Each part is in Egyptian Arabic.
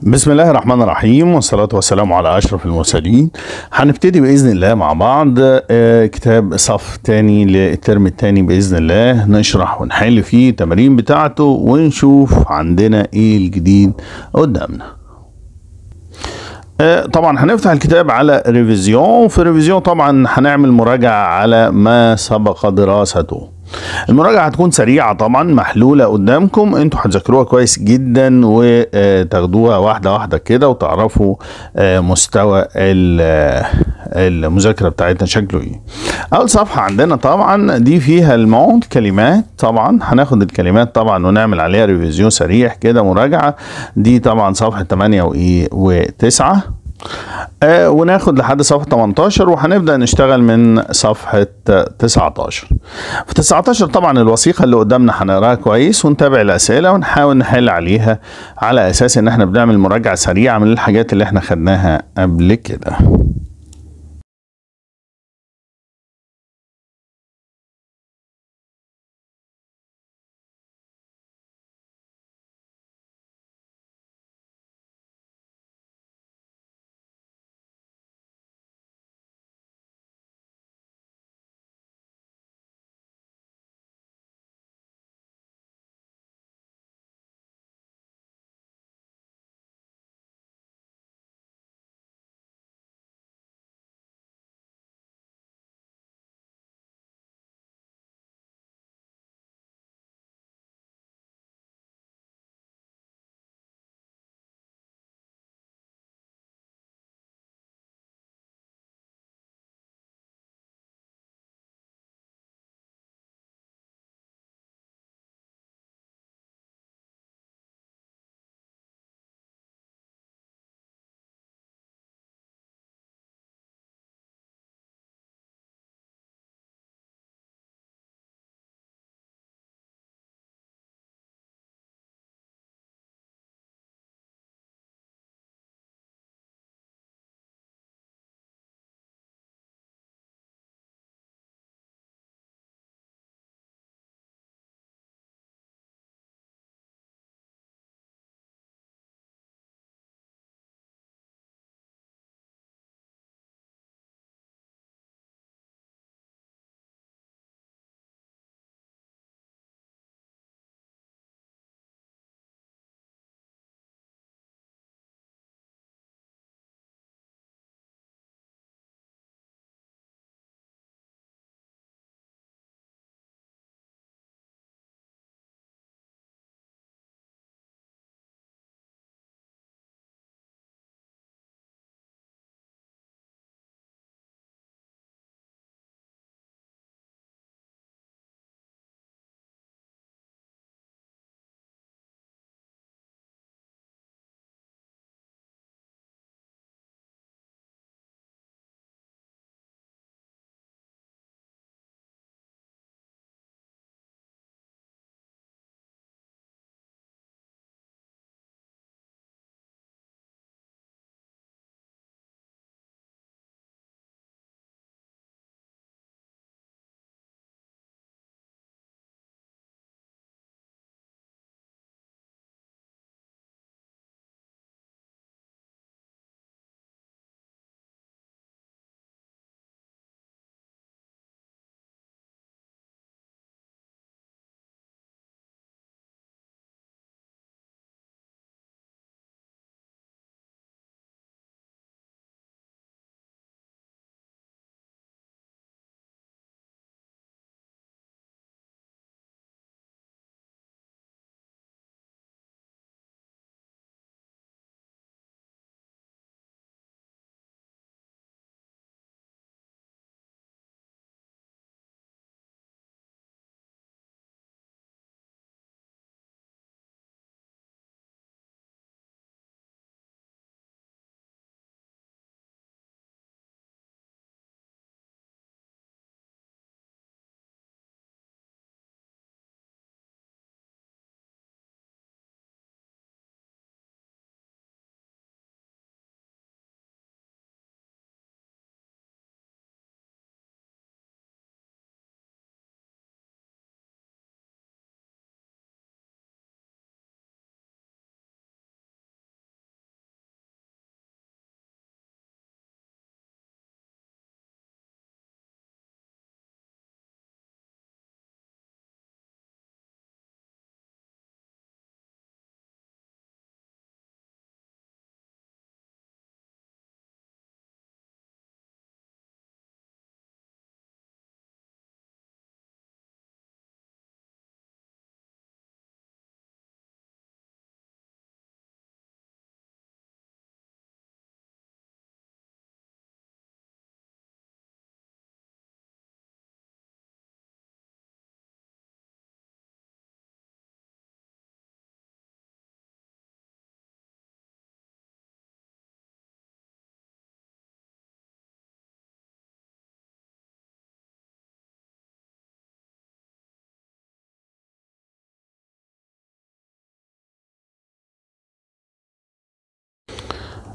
بسم الله الرحمن الرحيم والصلاة والسلام على أشرف المرسلين هنبتدي بإذن الله مع بعض آه، كتاب صف تاني للترم التاني بإذن الله نشرح ونحل فيه التمارين بتاعته ونشوف عندنا إيه الجديد قدامنا آه، طبعا هنفتح الكتاب على ريفيزيون في ريفيزيون طبعا هنعمل مراجعة على ما سبق دراسته المراجعة هتكون سريعة طبعا محلولة قدامكم انتوا هتذاكروها كويس جدا وتاخدوها واحدة واحدة كده وتعرفوا آه، مستوى ال- آه، المذاكرة بتاعتنا شكله ايه اول صفحة عندنا طبعا دي فيها الموند كلمات طبعا هناخد الكلمات طبعا ونعمل عليها ريفيزيون سريع كده مراجعة دي طبعا صفحة 8 وايه و9 آه وناخد لحد صفحة 18 وهنبدأ نشتغل من صفحة 19 في 19 طبعا الوثيقة اللي قدامنا هنقراها كويس ونتابع الأسئلة ونحاول نحل عليها على أساس إن احنا بنعمل مراجعة سريعة من الحاجات اللي احنا خدناها قبل كده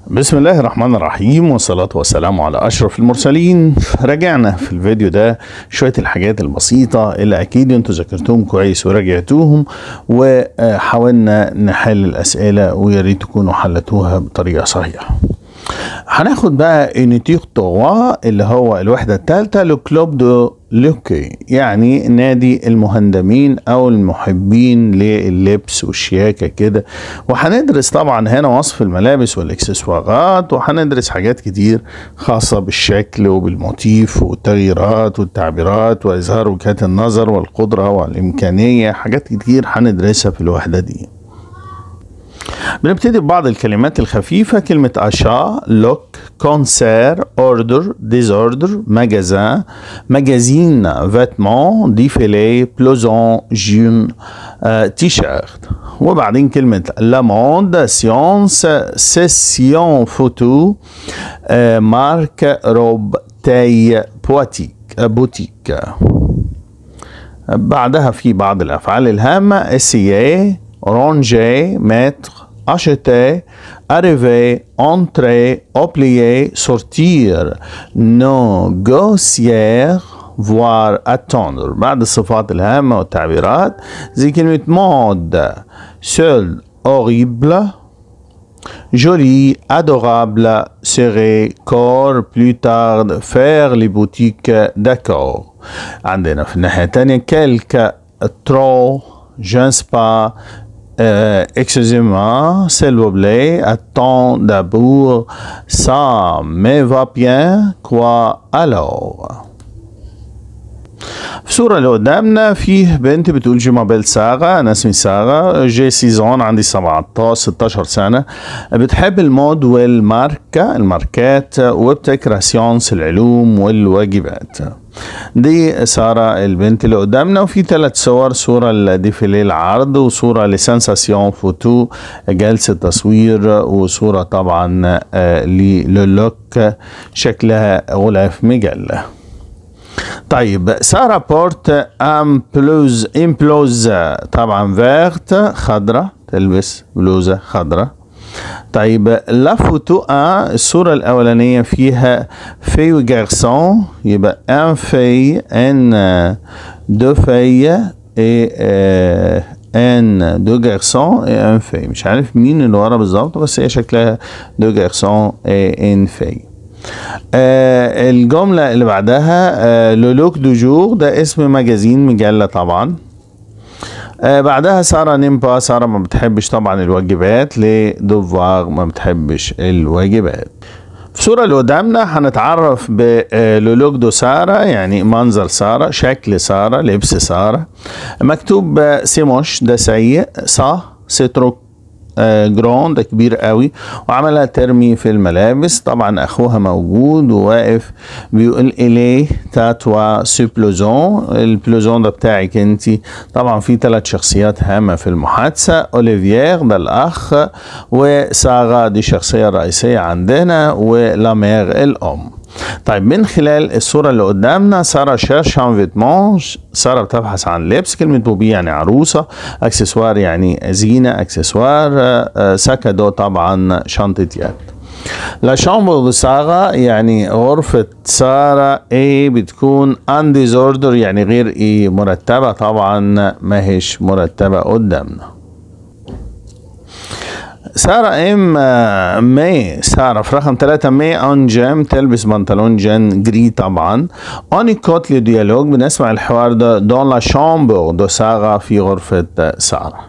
بسم الله الرحمن الرحيم والصلاة والسلام على أشرف المرسلين رجعنا في الفيديو ده شوية الحاجات البسيطة اللي أكيد انتوا ذاكرتوهم كويس وراجعتوهم وحاولنا نحل الأسئلة ويا ريت تكونوا حلتوها بطريقة صحيحة هناخد بقى انيتيغ توا اللي هو الوحدة الثالثة لو كلوب دو لوكي يعني نادي المهندمين او المحبين لللبس والشياكة كده وهندرس طبعا هنا وصف الملابس والاكسسوارات وهندرس حاجات كتير خاصة بالشكل وبالموتيف والتغييرات والتعبيرات واظهار وجهات النظر والقدرة والامكانية حاجات كتير هندرسها في الوحدة دي بنبتدي ببعض الكلمات الخفيفة كلمة أشا لوك كونسير أوردر ديزوردر ماجازان ماجازين فيتمون ديفيلي بلوزون جيم آه، تيشيرت وبعدين كلمة لا موند سيونس سيسيون فوتو آه، مارك روب تاي بواتيك آه، بوتيك بعدها في بعض الأفعال الهامة اسيي ranger, mettre, acheter, arriver, entrer, oublier, sortir, négocier, voir, attendre بعد الصفات الهامة والتعبيرات زي كلمة mode seul, horrible, joli, adorable, serré, corps, plus tard, faire les boutiques, d'accord عندنا في الناحية الثانية quelques, trop, je ne sais pas, euh, excusez-moi, s'il vous plaît, attends d'abord, ça me va bien, quoi alors في الصورة اللي قدامنا فيه بنت بتقول جي مابيل ساغا أنا اسمي ساغا جي سيزون عندي 17 16 سنة بتحب المود والماركة الماركات وبتكره سيونس العلوم والواجبات دي سارة البنت اللي قدامنا وفي ثلاث صور صورة لديفيلي العرض وصورة لسنساسيون فوتو جلسة تصوير وصورة طبعا آه، للوك شكلها غلاف مجلة طيب سارة بورت ام بلوز ام بلوز طبعا فيرت خضرة تلبس بلوزة خضرة طيب لا فوتو ان الصورة الأولانية فيها في وجارسون يبقى ان في ان دو في اي ان دو جارسون اي ان في مش عارف مين اللي ورا بالظبط بس هي شكلها دو جارسون اي ان في آه الجملة اللي بعدها آه لولوك دو جور ده اسم مجازين مجلة طبعا آه بعدها سارة نيمبا سارة ما بتحبش طبعا الواجبات لدوفوار ما بتحبش الواجبات في الصورة اللي قدامنا هنتعرف بلولوك دو سارة يعني منظر سارة شكل سارة لبس سارة مكتوب آه، سيموش ده سيء صا ستروك آه، جرون ده كبير قوي وعملها ترمي في الملابس طبعا اخوها موجود وواقف بيقول اليه تاتوا سو بلوزون البلوزون ده بتاعك انت طبعا في ثلاث شخصيات هامه في المحادثه اوليفيير ده الاخ وساغا دي شخصيه رئيسيه عندنا ولامير الام طيب من خلال الصورة اللي قدامنا سارة شيرش ان فيتمون سارة بتبحث عن لبس كلمة بوبي يعني عروسة اكسسوار يعني زينة اكسسوار آه، آه، ساكادو طبعا شنطة يد لا شامبر دو سارة يعني غرفة سارة ايه بتكون ان ديزوردر يعني غير ايه مرتبة طبعا ما هيش مرتبة قدامنا سارة ام آه، مي سارة في رقم ثلاثة مي اون جيم تلبس بنطلون جين جري طبعا اوني كوت لي ديالوج بنسمع الحوار ده دون لا شامبر دو سارة في غرفة آه، سارة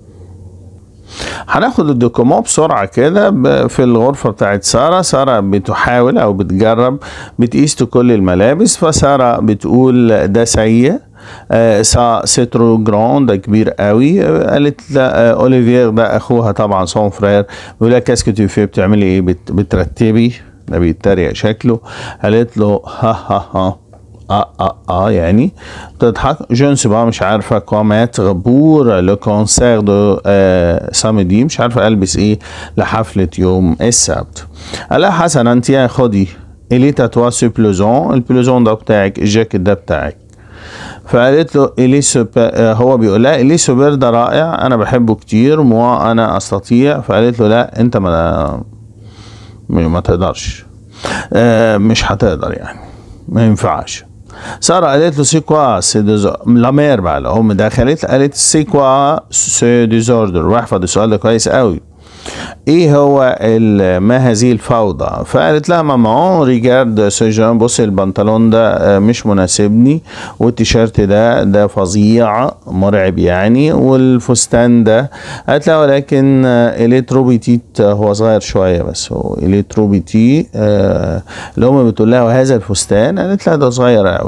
هناخد الدوكومون بسرعة كده ب- في الغرفة بتاعت سارة سارة بتحاول أو بتجرب بتقيس كل الملابس فسارة بتقول ده سيء آه، سا سترو جرون ده كبير قوي آه، قالت لا آه، اوليفير ده اخوها طبعا سون فرير بيقول لها كاسكو تو في بتعملي ايه بت- بترتبي ده بيتريق شكله قالت له ها ها ها اه اه اه يعني بتضحك جو نسي با مش عارفه كوميتر بور لو كونسير دو آه سامدي مش عارفه البس ايه لحفله يوم السبت قال لها حسنا انت يا خدي الي تاتوا سو بلوزون البلوزون ده بتاعك الجاكيت ده بتاعك فقالت له إلي سوبر آه، هو بيقول لها إلي سوبر ده رائع أنا بحبه كتير موا أنا أستطيع فقالت له لا أنت ما ما تقدرش آه مش هتقدر يعني ما ينفعش سارة قالت له سي كوا سي لا مير بقى الام دخلت قالت سي كوا سي ديزوردر واحفظ السؤال ده كويس قوي ايه هو ما هذه الفوضى فقالت لها ماما ريجارد سجان بص البنطلون ده مش مناسبني والتيشيرت ده ده فظيع مرعب يعني والفستان ده قالت لها ولكن الكتروبيتيت هو صغير شويه بس هو الكتروبيتي الام بتقول لها وهذا الفستان قالت لها ده صغير قوي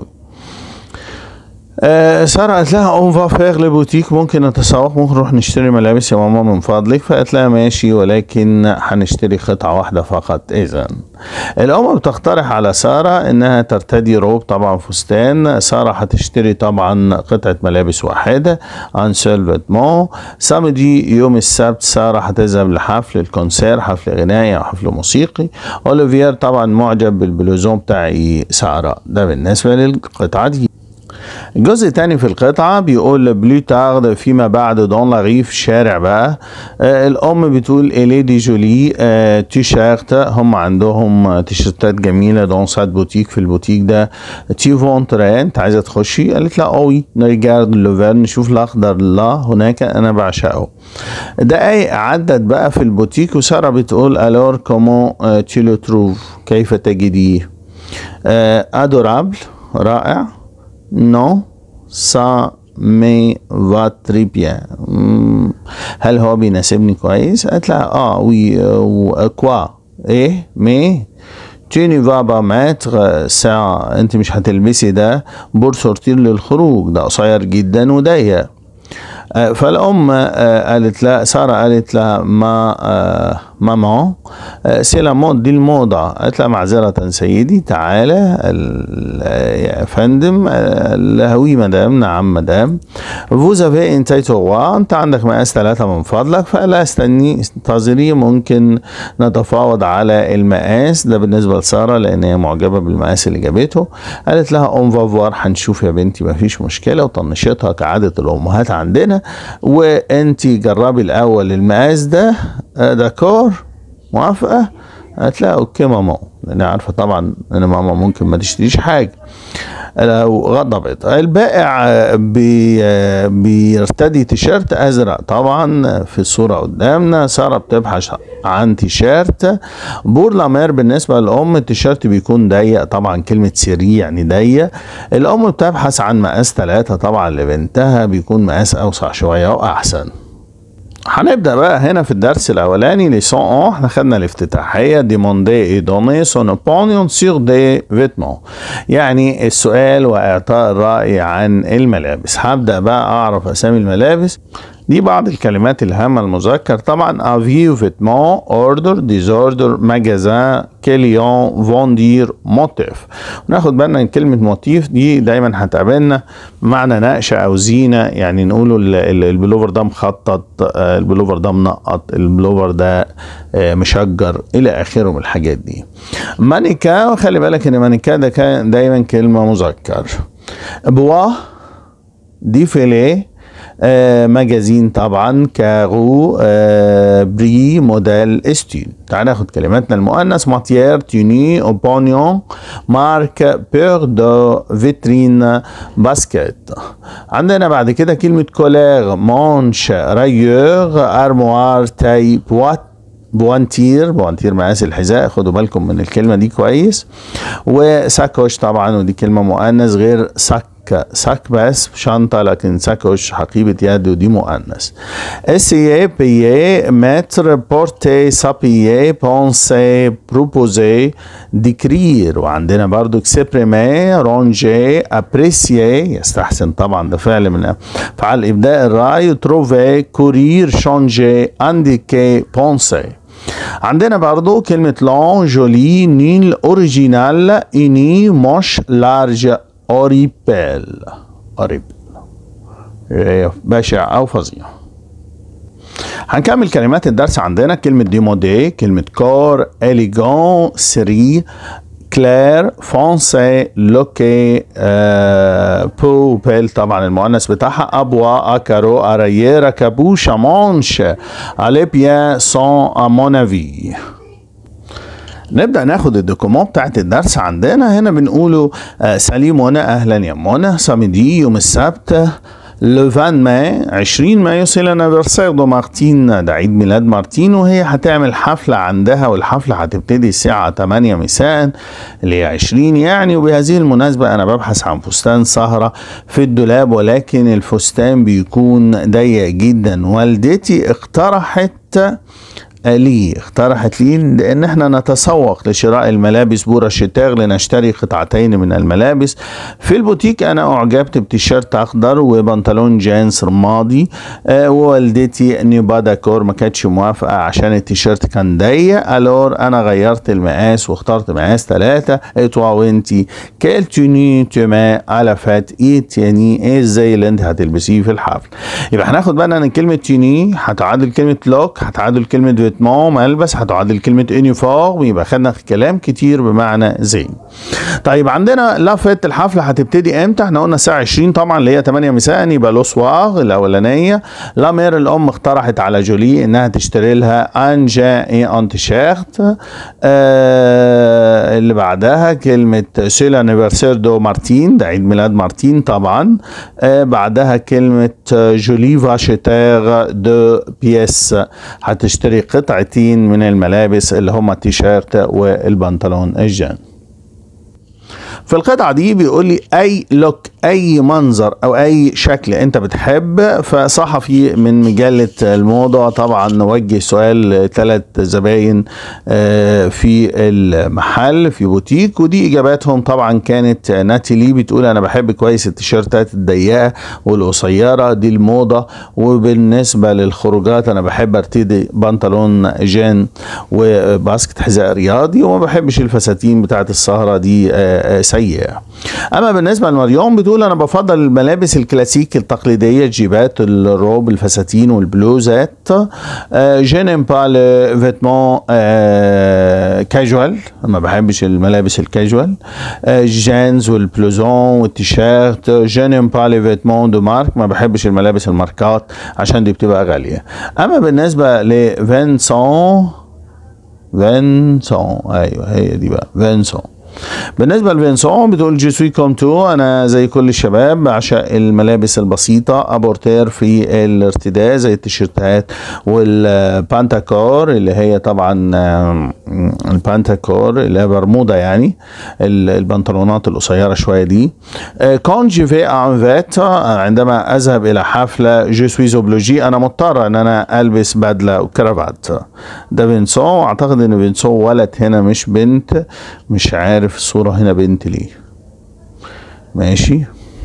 آه سارة قالت لها اون فا فيغ لبوتيك ممكن نتسوق ممكن نروح نشتري ملابس يا ماما من فضلك فقالت لها ماشي ولكن هنشتري قطعة واحدة فقط اذا الام بتقترح على سارة انها ترتدي روب طبعا فستان سارة هتشتري طبعا قطعة ملابس واحدة ان سول فيتمون سامدي يوم السبت سارة هتذهب لحفل الكونسير حفل غنائي او حفل موسيقي اوليفير طبعا معجب بالبلوزون بتاعي سارة ده بالنسبة للقطعة دي الجزء الثاني في القطعة بيقول بلو تارد فيما بعد دون لا ريف شارع بقى آه الأم بتقول إلي دي جولي آه تيشيرت هم عندهم تيشيرتات جميلة دون سات بوتيك في البوتيك ده تي فونتري أنت عايزة تخشي قالت لا أوي نريجارد لوفر نشوف الأخضر لا هناك أنا بعشقه دقايق عدت بقى في البوتيك وسارة بتقول ألور كومون آه تي لو تروف كيف تجديه آه أدورابل رائع non ça me va très bien هل هو بيناسبني كويس قالت لها اه وي كوا ايه مي tu ne vas pas mettre ça انت مش هتلبسي ده بور سورتير للخروج ده قصير جدا وضيق فالام قالت لها ساره قالت لها ما ماما سي لا مود دي الموضة قالت لها معذرة سيدي تعالى يا فندم وي مدام نعم مدام فوز افي انتي تغوا انت عندك مقاس ثلاثة من فضلك فلا استني انتظري ممكن نتفاوض على المقاس ده بالنسبة لسارة لان هي معجبة بالمقاس اللي جابته قالت لها اون فافوار هنشوف يا بنتي مفيش مشكلة وطنشتها كعادة الامهات عندنا وانت جربي الاول المقاس ده داكور موافقة قالت لها اوكي ماما لان عارفة طبعا ان ماما ممكن ما تشتريش حاجة لو غضبت البائع بي بيرتدي تيشيرت ازرق طبعا في الصورة قدامنا سارة بتبحث عن تيشيرت بورلامير بالنسبة للأم التيشيرت بيكون ضيق طبعا كلمة سيري يعني ضيق الأم بتبحث عن مقاس ثلاثة طبعا لبنتها بيكون مقاس أوسع شوية وأحسن هنبدا بقى هنا في الدرس الاولاني ليسون 1 احنا خدنا الافتتاحيه ديموندي اي دوني سون اوبونيون سيغ دي فيتمون يعني السؤال واعطاء الراي عن الملابس هبدا بقى اعرف اسامي الملابس دي بعض الكلمات الهامة المذكر طبعا افيو فيتمون اوردر ديزوردر ماجازان كليون فوندير موتيف وناخد بالنا ان كلمة موتيف دي دايما هتقابلنا بمعنى نقشة او زينة يعني نقوله البلوفر ده مخطط البلوفر ده منقط البلوفر ده مشجر الى اخره من الحاجات دي مانيكا خلي بالك ان مانيكا ده كان دايما كلمة مذكر بوا ديفيلي آه مجازين طبعا كارو آه بري موديل استيل تعال ناخد كلماتنا المؤنث ماتيير توني اوبونيون مارك بير دو فيترين باسكت عندنا بعد كده كلمة كولير مانش رايور ارموار تاي بوات بوانتير بوانتير مقاس الحذاء خدوا بالكم من الكلمة دي كويس وساكوش طبعا ودي كلمة مؤنث غير ساك ساك بس شنطة لكن ساكوش حقيبة يد ودي مؤنث اسيي بيي متر بورتي سابيي بونسي بروبوزي ديكرير وعندنا برضو اكسبريمي رونجي ابريسيي يستحسن طبعا ده فعل من افعال ابداء الراي تروفي كورير شونجي انديكي بونسي عندنا برضو كلمة لون جولي نيل اوريجينال اني موش لارج اوريبيل اوريبيل بشع او فظيع هنكمل كلمات الدرس عندنا كلمة ديمودي كلمة كور إليجون سري كلير فونسي لوكي آه بو بيل طبعا المؤنث بتاعها ابوا اكارو ارييرا كابوشا مونش الي بيان سون ا مون افي نبدا ناخد الدوكومون بتاعت الدرس عندنا هنا بنقوله آه، سليم منى اهلا يا منى سامدي يوم السبت لو 20 ماي 20 مايو سي لانيفرسير دو مارتين ده عيد ميلاد مارتين وهي هتعمل حفلة عندها والحفلة هتبتدي الساعة 8 مساء اللي هي 20 يعني وبهذه المناسبة أنا ببحث عن فستان سهرة في الدولاب ولكن الفستان بيكون ضيق جدا والدتي اقترحت لي اقترحت لي ان احنا نتسوق لشراء الملابس بورا شتاغ لنشتري قطعتين من الملابس في البوتيك انا اعجبت بتيشيرت اخضر وبنطلون جينز رمادي آه ووالدتي نيبا داكور ما كانتش موافقه عشان التيشيرت كان ضيق الور انا غيرت المقاس واخترت مقاس ثلاثة اتوا وانتي كيل توني توما على فات ايه تاني ايه ازاي اللي انت هتلبسيه في الحفل يبقى هناخد بالنا ان كلمه توني هتعادل كلمه لوك هتعادل كلمه فيتمون ملبس هتعادل كلمة يونيفورم يبقى خدنا كلام كتير بمعنى زي طيب عندنا لافت الحفلة هتبتدي امتى احنا قلنا الساعة 20 طبعا اللي هي 8 مساء يبقى لو سواغ الاولانية لا مير الام اقترحت على جولي انها تشتري لها انجا اي ان تيشيرت آه اللي بعدها كلمة سي لانيفرسير دو مارتين ده عيد ميلاد مارتين طبعا آه بعدها كلمة جولي فاشيتير دو بيس هتشتري قطعتين من الملابس اللي هما التيشيرت والبنطلون الجان في القطعة دي بيقول لي أي لوك أي منظر أو أي شكل أنت بتحب فصحفي من مجلة الموضة طبعا نوجه سؤال لثلاث زباين في المحل في بوتيك ودي إجاباتهم طبعا كانت ناتالي بتقول أنا بحب كويس التيشيرتات الضيقة والقصيرة دي الموضة وبالنسبة للخروجات أنا بحب ارتدي بنطلون جان وباسكت حذاء رياضي وما بحبش الفساتين بتاعت السهرة دي سيئة أما بالنسبة لمريم بتقول أنا بفضل الملابس الكلاسيك التقليدية الجيبات الروب الفساتين والبلوزات جو نيم با لو فيتمون كاجوال ما بحبش الملابس الكاجوال جينز والبلوزون والتيشيرت جو نيم با لي فيتمون دو مارك ما بحبش الملابس الماركات عشان دي بتبقى غالية أما بالنسبة لفينسون فينسون أيوه هي دي بقى فينسون بالنسبه لفينسون بتقول جي سوي كوم تو انا زي كل الشباب بعشق الملابس البسيطه ابورتير في الارتداء زي التيشيرتات والبانتاكور اللي هي طبعا البانتاكور اللي هي برمودا يعني البنطلونات القصيره شويه دي كون جي في ان فيت عندما اذهب الى حفله جو سوي زوبلوجي انا مضطر ان انا البس بدله وكرافات ده فينسون اعتقد ان فينسون ولد هنا مش بنت مش عارف عارف الصورة هنا بنت ليه ماشي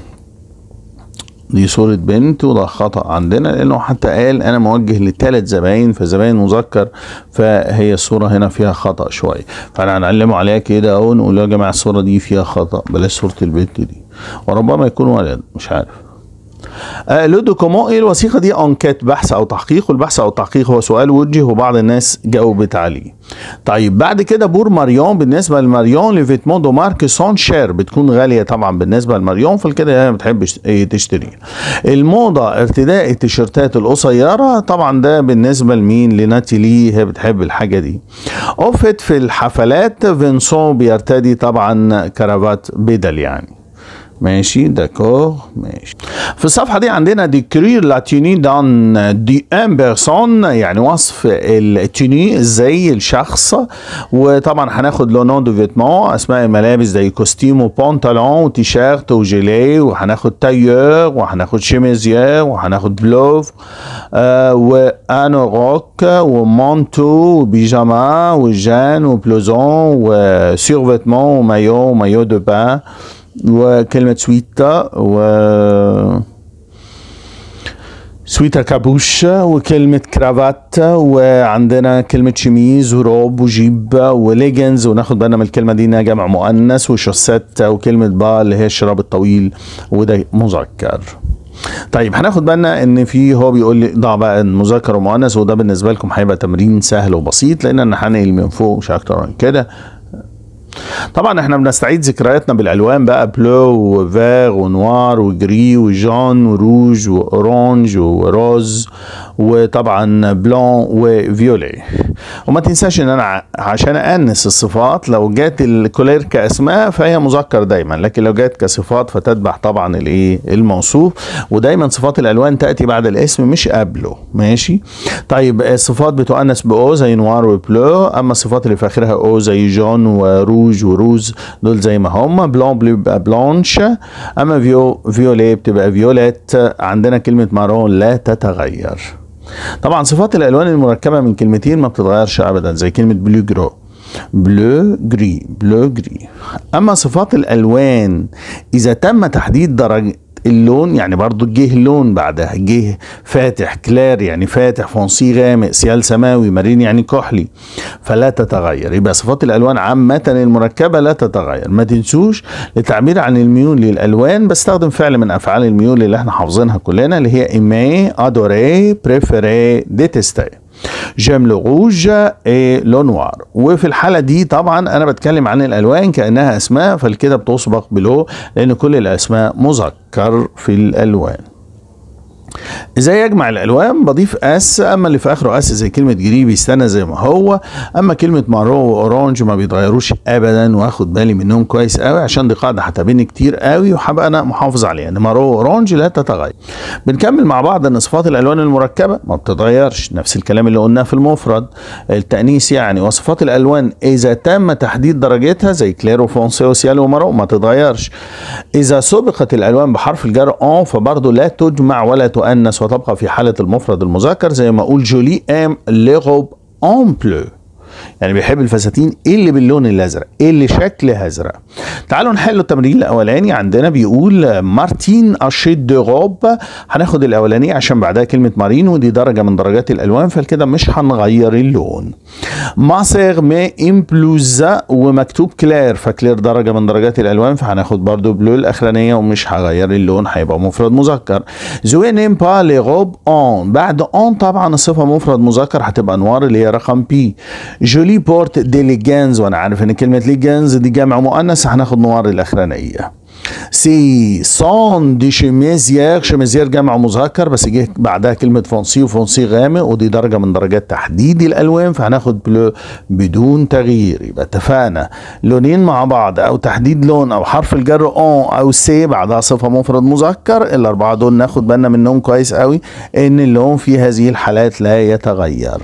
دي صورة بنت وده خطأ عندنا لأنه حتى قال أنا موجه لثلاث زباين فزباين مذكر فهي الصورة هنا فيها خطأ شوية فأنا هنعلمه عليها كده أهو نقول يا جماعة الصورة دي فيها خطأ بلاش صورة البنت دي وربما يكون ولد مش عارف آه لو دوكومون ايه الوثيقه دي انكيت بحث او تحقيق والبحث او التحقيق هو سؤال وجه وبعض الناس جاوبت عليه طيب بعد كده بور ماريون بالنسبه لماريون لي فيتمون دو مارك سون شير بتكون غاليه طبعا بالنسبه لماريون فالكده هي ما بتحبش تشتري الموضه ارتداء التيشيرتات القصيره طبعا ده بالنسبه لمين لناتالي هي بتحب الحاجه دي اوفت في الحفلات فينسون بيرتدي طبعا كرافات بدل يعني ماشي داكور ماشي في الصفحه دي عندنا ديكرير لا توني دان دي ان بيرسون يعني وصف التوني زي الشخص وطبعا هناخد لو نون دو فيتمون اسماء الملابس زي كوستيم وبنطلون وتيشيرت وجيلي وهناخد تايور وهناخد شيميزير وهناخد بلوف آه وانوروك ومونتو وبيجاما وجان وبلوزون وسير فيتمون ومايو ومايو دو بان وكلمة سويتا و سويتا كابوش وكلمة كرافات وعندنا كلمة شميز وروب وجيب وليجنز وناخد بالنا من الكلمة دي انها جمع مؤنث وشوسات وكلمة با اللي هي الشراب الطويل وده مذكر طيب هناخد بالنا ان في هو بيقول لي ضع بقى المذكر ومؤنث وده بالنسبه لكم هيبقى تمرين سهل وبسيط لان انا هنقل من فوق مش اكتر من كده طبعا احنا بنستعيد ذكرياتنا بالالوان بقى بلو وفيغ ونوار وجري وجون وروج واورانج وروز وطبعا بلون وفيولي وما تنساش ان انا ع- عشان انس الصفات لو جات الكولير كاسماء فهي مذكر دايما لكن لو جات كصفات فتتبع طبعا الايه الموصوف ودايما صفات الالوان تاتي بعد الاسم مش قبله ماشي طيب الصفات بتؤنث باو زي نوار وبلو اما الصفات اللي في اخرها او زي جون وروج وروز دول زي ما هم بلون بلو بيبقى بلانش اما فيو فيولي بتبقى فيوليت عندنا كلمه مارون لا تتغير طبعا صفات الالوان المركبه من كلمتين ما بتتغيرش ابدا زي كلمه بلو جرو بلو جري بلو جري اما صفات الالوان اذا تم تحديد درجه اللون يعني برضو جه لون بعدها جه فاتح كلار يعني فاتح فونسي غامق سيال سماوي مارين يعني كحلي فلا تتغير يبقى صفات الالوان عامه المركبه لا تتغير ما تنسوش للتعبير عن الميول للالوان بستخدم فعل من افعال الميول اللي احنا حافظينها كلنا اللي هي ايمي ادوري بريفيري ديتستي جيم لو روج اي لو نوار وفي الحاله دي طبعا انا بتكلم عن الالوان كانها اسماء فالكده بتسبق بلو لان كل الاسماء مذكر في الالوان ازاي اجمع الالوان بضيف اس اما اللي في اخره اس زي كلمه جري بيستنى زي ما هو اما كلمه مارو واورانج ما بيتغيروش ابدا واخد بالي منهم كويس قوي عشان دي قاعده هتقابلني كتير قوي وهبقى انا محافظ عليها ان مارو واورانج لا تتغير بنكمل مع بعض ان صفات الالوان المركبه ما بتتغيرش نفس الكلام اللي قلناه في المفرد التانيث يعني وصفات الالوان اذا تم تحديد درجتها زي كليرو فونسي وسيال ومارو ما تتغيرش اذا سبقت الالوان بحرف الجر اون فبرضه لا تجمع ولا تؤنث وتبقى في حاله المفرد المذكر زي ما اقول جولي ام لي روب اون بلو يعني بيحب الفساتين ايه اللي باللون الازرق ايه اللي شكلها ازرق تعالوا نحل التمرين الاولاني عندنا بيقول مارتين اشيت دو روب هناخد الاولاني عشان بعدها كلمه مارين ودي درجه من درجات الالوان فكده مش هنغير اللون ماسيغ مي ام بلوزا ومكتوب كلير فكلير درجه من درجات الالوان فهناخد برضو بلو الاخرانيه ومش هغير اللون هيبقى مفرد مذكر زوي نيم با لي روب اون بعد اون طبعا الصفه مفرد مذكر هتبقى نوار اللي هي رقم بي جولي بورت دي ليجانز وانا عارف ان كلمه ليجانز دي جمع مؤنث هناخد نوار الاخرانيه سي سون دي شميزير شميزير جمع مذكر بس جه بعدها كلمة فونسي وفونسي غامق ودي درجة من درجات تحديد الألوان فهناخد بلو بدون تغيير يبقى اتفقنا لونين مع بعض أو تحديد لون أو حرف الجر أون أو سي بعدها صفة مفرد مذكر الأربعة دول ناخد بالنا منهم كويس قوي إن اللون في هذه الحالات لا يتغير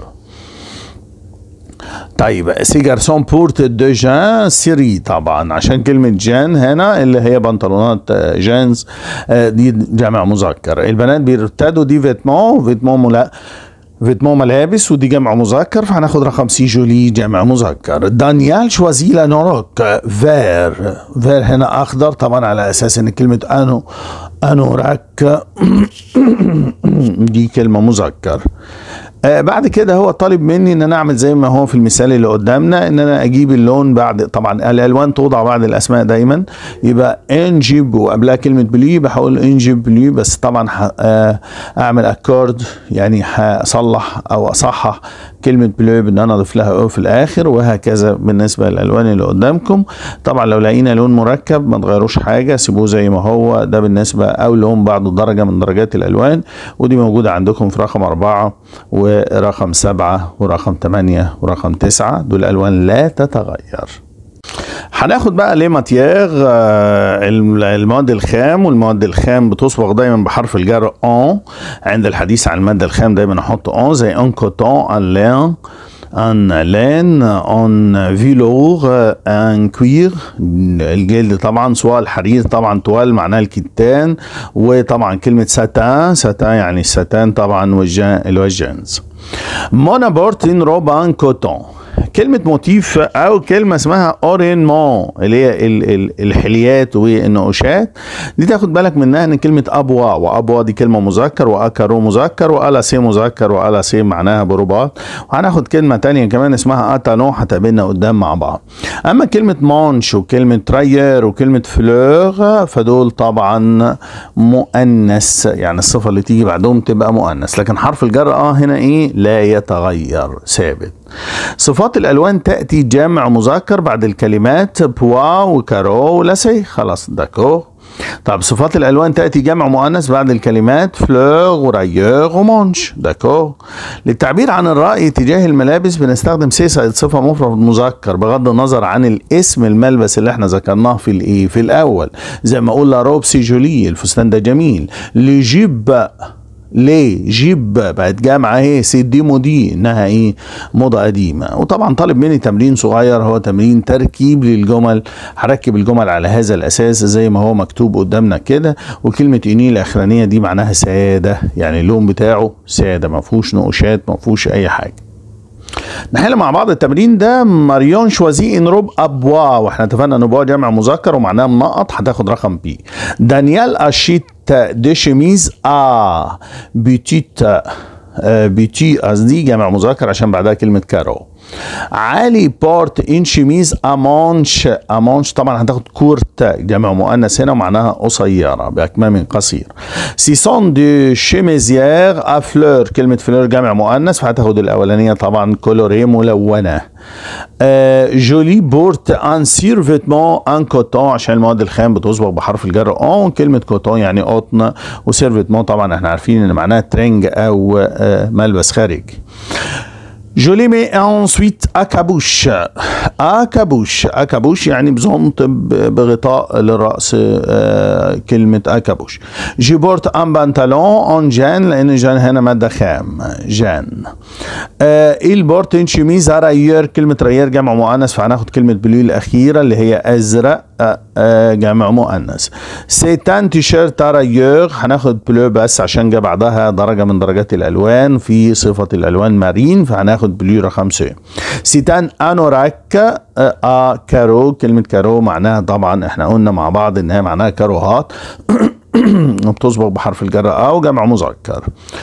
طيب سي جارسون بورت دو جان سيري طبعا عشان كلمة جان هنا اللي هي بنطلونات جانز دي جمع مذكر البنات بيرتدوا دي فيتمون فيتمون ملا فيتمون ملابس ودي جمع مذكر فهناخد رقم سي جولي جمع مذكر دانيال شوازي لا نوروك فير فير هنا اخضر طبعا على اساس ان كلمة انو انوراك دي كلمة مذكر آه بعد كده هو طالب مني ان انا اعمل زي ما هو في المثال اللي قدامنا ان انا اجيب اللون بعد طبعا الالوان توضع بعد الاسماء دايما يبقى انجيب وقبلها كلمه بلي بحاول انجيب بلي بس طبعا آه اعمل اكورد يعني هصلح او اصحح كلمه بلو بان انا اضيف لها او في الاخر وهكذا بالنسبه للالوان اللي قدامكم طبعا لو لقينا لون مركب ما تغيروش حاجه سيبوه زي ما هو ده بالنسبه او لون بعده درجه من درجات الالوان ودي موجوده عندكم في رقم أربعة ورقم سبعة ورقم ثمانية ورقم تسعة دول ألوان لا تتغير هناخد بقى ليه ماتيير المواد الخام والمواد الخام بتصبغ دايما بحرف الجر اون عند الحديث عن الماده الخام دايما احط اون زي ان كوتون ان لين ان لين ان فيلور ان كوير الجلد طبعا سواء الحرير طبعا توال معناها الكتان وطبعا كلمة ساتان ساتان يعني الساتان طبعا والجان اللي هو الجينز مونابورتين روبان كوتون كلمة موتيف أو كلمة اسمها أورينمون اللي هي ال ال الحليات والنقوشات دي تاخد بالك منها إن كلمة أبوا وأبوا دي كلمة مذكر وأكرو مذكر وألاسي مذكر وألاسي معناها برباط وهناخد كلمة تانية كمان اسمها أتانو هتقابلنا قدام مع بعض أما كلمة مونش وكلمة تراير وكلمة فلور فدول طبعا مؤنث يعني الصفة اللي تيجي بعدهم تبقى مؤنث لكن حرف الجر اه هنا ايه لا يتغير ثابت صفات الالوان تاتي جمع مذكر بعد الكلمات بوا وكارو ولاسي خلاص داكو طب صفات الالوان تاتي جمع مؤنث بعد الكلمات فلور ورايور ومونش داكو للتعبير عن الراي تجاه الملابس بنستخدم سي زائد صفه مفرد مذكر بغض النظر عن الاسم الملبس اللي احنا ذكرناه في الايه في الاول زي ما اقول لا روب سي جولي الفستان ده جميل لي جيب ليه جيب بقت جامعة اهي سي دي مودي انها ايه موضة قديمة وطبعا طالب مني تمرين صغير هو تمرين تركيب للجمل هركب الجمل على هذا الاساس زي ما هو مكتوب قدامنا كده وكلمة اني الاخرانية دي معناها سادة يعني اللون بتاعه سادة ما فيهوش نقوشات ما فيهوش اي حاجة نحل مع بعض التمرين ده ماريون شوازي ان روب ابوا واحنا اتفقنا ان بوا جمع مذكر ومعناه منقط هتاخد رقم بي دانيال اشيت دي شيميز ا بيتيت بيتي قصدي جمع مذكر عشان بعدها كلمة كارو علي بورت ان شيميز امونش امونش طبعا هتاخد كورت جمع مؤنث هنا ومعناها قصيره باكمام قصير سيسون دي شيميزيير افلور كلمه فلور جمع مؤنث فهتاخد الاولانيه طبعا كولوري ملونه آه جولي بورت ان سير فيتمون ان كوتون عشان المواد الخام بتسبق بحرف الجر اون كلمه كوتون يعني قطن وسير فيتمون طبعا احنا عارفين ان معناها ترنج او آه ملبس خارجي Je les mets ensuite à caboche. À caboche. À caboche يعني بزنط بغطاء للرأس آه كلمة أكابوش. جي بورت ان بنطلون اون جان لأن جان هنا مادة خام جان. آه il بورت ان شيميز رايير كلمة رايير جمع مؤنث فهناخد كلمة بلو الأخيرة اللي هي أزرق آه جمع مؤنث. سيتان تيشيرت رايير هناخد بلو بس عشان جه بعدها درجة من درجات الألوان في صفة الألوان مارين فهناخد بلو رقم سي. سيتان انوراك ا كارو كلمة كارو معناها طبعا احنا قلنا مع بعض انها معناها كاروهات بتسبق بحرف الجر او جمع مذكر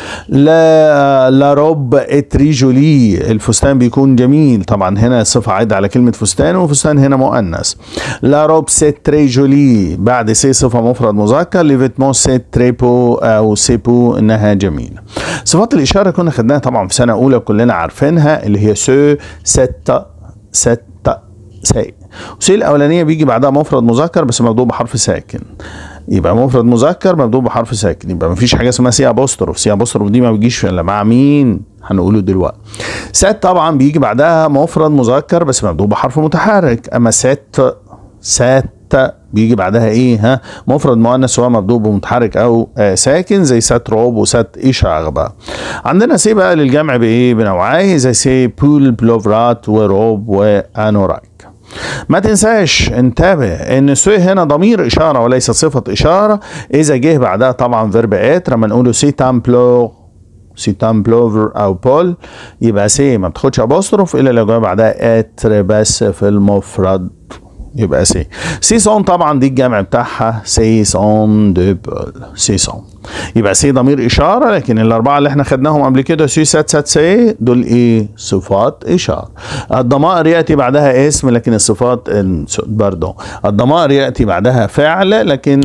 لا لا روب اتري جولي الفستان بيكون جميل طبعا هنا صفة عايدة على كلمة فستان وفستان هنا مؤنث لا روب سي تري جولي بعد سي صفة مفرد مذكر ليفيتمون سي تريبو او سيبو انها جميلة صفات الاشارة كنا خدناها طبعا في سنة اولى كلنا عارفينها اللي هي سو ستة ستة سي وسي الاولانية بيجي بعدها مفرد مذكر بس مبدوء بحرف ساكن يبقى مفرد مذكر مبدوء بحرف ساكن يبقى مفيش حاجه اسمها سي ابوستروف سي ابوستروف دي ما بيجيش الا مع مين هنقوله دلوقتي سات طبعا بيجي بعدها مفرد مذكر بس مبدوء بحرف متحرك اما سات سات بيجي بعدها ايه ها مفرد مؤنث سواء مبدوء بمتحرك او آه ساكن زي سات روب وسات ايشاغ بقى عندنا سي بقى للجمع بايه بنوعيه زي سي بول بلوفرات وروب وانوراك ما تنساش انتبه ان سو هنا ضمير اشاره وليس صفه اشاره اذا جه بعدها طبعا فيرب ات لما نقوله سي تامبلو سي تامبلوفر او بول يبقى سي ما بتاخدش ابوستروف الا لو جه بعدها ات بس في المفرد يبقى سي سيسون طبعا دي الجمع بتاعها سيسون دو بول سيسون يبقى سي ضمير اشاره لكن الاربعه اللي احنا خدناهم قبل كده سي سات سات سي دول ايه صفات اشاره الضمائر ياتي بعدها اسم لكن الصفات باردون الضمائر ياتي بعدها فعل لكن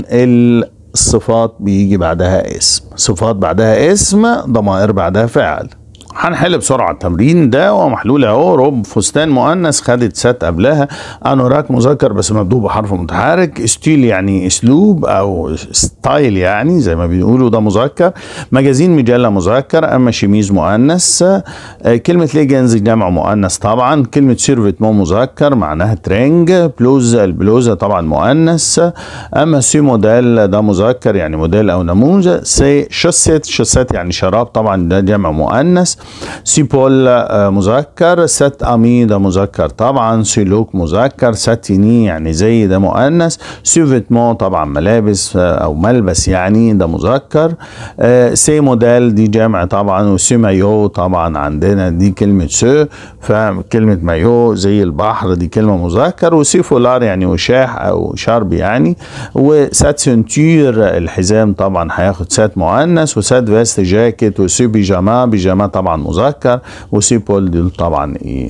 الصفات بيجي بعدها اسم صفات بعدها اسم ضمائر بعدها فعل هنحل بسرعه التمرين ده ومحلول اهو رب فستان مؤنث خدت سات قبلها انوراك مذكر بس مبدوء بحرف متحرك ستيل يعني اسلوب او ستايل يعني زي ما بيقولوا ده مذكر مجازين مجله مذكر اما شميز مؤنث كلمه ليجنز جمع مؤنث طبعا كلمه سيرفيت مو مذكر معناها ترنج بلوزه البلوزه طبعا مؤنث اما سي موديل ده مذكر يعني موديل او نموذج سي شوسيت شوسيت يعني شراب طبعا ده جمع مؤنث سيبول مذكر ست امي ده مذكر طبعا سيلوك مذكر ساتيني يعني زي ده مؤنث سيفيتمون طبعا ملابس او ملبس يعني ده مذكر سي موديل دي جمع طبعا وسي مايو طبعا عندنا دي كلمة سو فكلمة مايو زي البحر دي كلمة مذكر وسي فولار يعني وشاح او شرب يعني وسات سنتير الحزام طبعا هياخد سات مؤنث وسات فيست جاكيت وسي بيجاما بيجاما طبعا طبعا مذكر وسيبول دول طبعا ايه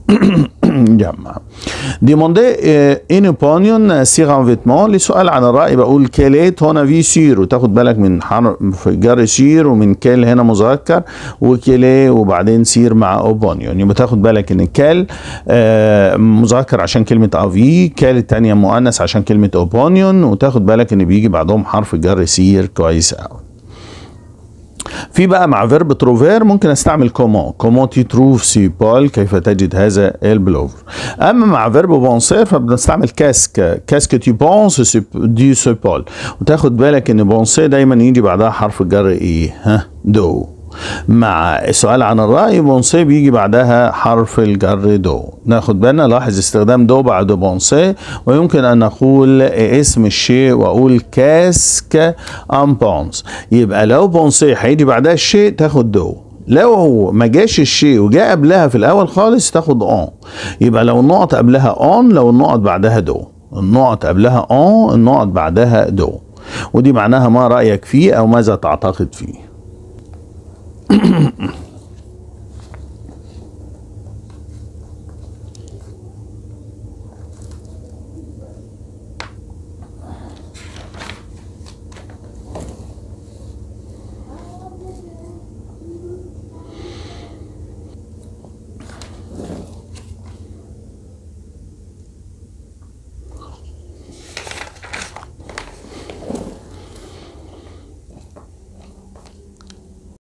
جمع ديموندي ان اوبونيون سيغ ان فيتمون لسؤال عن الراي بقول كيليت هنا في سير وتاخد بالك من حرف جر سير ومن كيل هنا مذكر وكيلي وبعدين سير مع اوبونيون يبقى تاخد بالك ان كال آه مذكر عشان كلمه افي كال الثانيه مؤنث عشان كلمه اوبونيون وتاخد بالك ان بيجي بعدهم حرف جر سير كويس قوي في بقى مع فيرب تروفير ممكن استعمل كومون كومون تي تروف سي بول كيف تجد هذا البلوفر اما مع فيرب بونسير فبنستعمل كاسك كاسك تي بونس دي سي بول وتاخد بالك ان بونسي دايما يجي بعدها حرف الجر ايه ها دو مع السؤال عن الرأي بونسي بيجي بعدها حرف الجر دو ناخد بالنا لاحظ استخدام دو بعد بونسي ويمكن أن نقول اسم الشيء وأقول كاسك أم بونس يبقى لو بونسي هيجي بعدها الشيء تاخد دو لو هو ما جاش الشيء وجاء قبلها في الأول خالص تاخد أون يبقى لو النقط قبلها أون لو النقط بعدها دو النقط قبلها أون النقط بعدها دو ودي معناها ما رأيك فيه أو ماذا تعتقد فيه